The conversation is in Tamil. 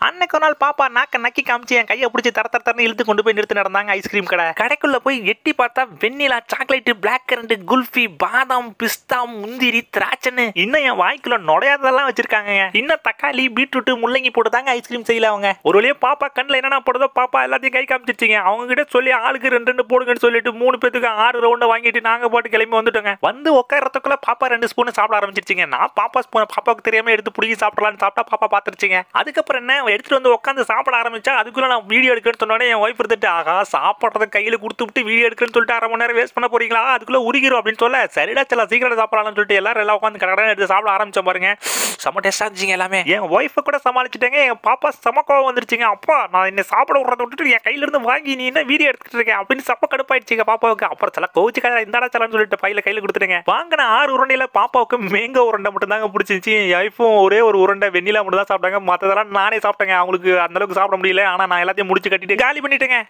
அன்னைக்கு ஒரு நாள் பாப்பா நாக்க நக்கி காமிச்சு என் கையை பிடிச்சி தர தர தரன்னு இழுத்து கொண்டு போய் நிறுத்தி நடந்தாங்க ஐஸ்கிரீம் கடை கடைக்குள்ள போய் எட்டி பார்த்தா vanilla chocolate black currant kulfi பாதாம் பிஸ்தா முந்திரி திராட்சைன்னு இன்னும் என் வாய்க்குள்ள நுழையாததெல்லாம் வச்சிருக்காங்க இன்னும் தக்காளி பீட்ரூட் முள்ளங்கி போட்டு தாங்க ஐஸ்கிரீம் செய்யல அவங்க ஒரு வழியா பாப்பா கண்ணில் என்னென்ன போடுதோ பாப்பா எல்லாத்தையும் கை காமிச்சிருச்சிங்க அவங்க கிட்ட சொல்லி ஆளுக்கு ரெண்டு ரெண்டு போடுங்கன்னு சொல்லிட்டு மூணு பேத்துக்கு ஆறு ரவுண்டை வாங்கிட்டு நாங்க போட்டு கிளம்பி வந்துட்டோங்க வந்து உட்காரத்துக்குள்ள பாப்பா ரெண்டு ஸ்பூன் சாப்பிட ஆரம்பிச்சிருச்சிங்க நான் பாப்பா ஸ்பூன் பாப்பாவுக்கு தெரியாம எடுத்து பிடிக்கி சாப்பிடலாம்னு சாப்பிட்டா பாப்பா பார்த்துருச்சிங்க அதுக்கப்புறம் என்ன எடுத்துட்டு வந்து உட்காந்து சாப்பிட ஆரம்பிச்சா அதுக்குள்ள நான் வீடியோ எடுக்கிறேன்னு சொன்னோடனே என் ஒய்ஃப் இருந்துட்டு ஆகா சாப்பிட்றத கையில கொடுத்து விட்டு வீடியோ எடுக்கிறேன்னு சொல்லிட்டு அரை மணி நேரம் வேஸ்ட் பண்ண போறீங்களா அதுக்குள்ள உருகிரும் அப்படின்னு சொல்ல சரிடா சில சீக்கிரம் சாப்பிடலாம்னு சொல்லிட்டு எல்லாரும் எல்லாம் உட்காந்து கடை எடுத்து சாப்பிட ஆரம்பிச்சோம் பாருங்க செம்ம டேஸ்டா இருந்துச்சுங்க எல்லாமே என் ஒய்ஃபை கூட சமாளிச்சுட்டேங்க என் பாப்பா செம கோவம் வந்துருச்சுங்க அப்பா நான் என்ன சாப்பிட விட்றத விட்டுட்டு என் கையில இருந்து வாங்கி நீ என்ன வீடியோ எடுத்துட்டு இருக்கேன் அப்படின்னு சப்ப கடுப்பாயிடுச்சுங்க பாப்பாவுக்கு அப்புறம் சில கோவிச்சுக்காத இந்தாடா சலான்னு சொல்லிட்டு பையில கையில கொடுத்துருங்க வாங்கின ஆறு உருண்டையில பாப்பாவுக்கு மேங்க உருண்டை மட்டும் தாங்க பிடிச்சிருச்சு என் ஒய்ஃபும் ஒரே ஒரு உருண்டை வெண்ணிலா மட்டும் தான் சாப்பிட்டாங்க மற்றதெல்லாம் நானே சாப்பிட்டேங்க அவங்களுக்கு அந்த அளவுக்கு சாப்பிட முடியல ஆனா நான் எல்லாத்தையும் முடிச்சு கட்டிட்டு காலி பண்ணிட்டேங்க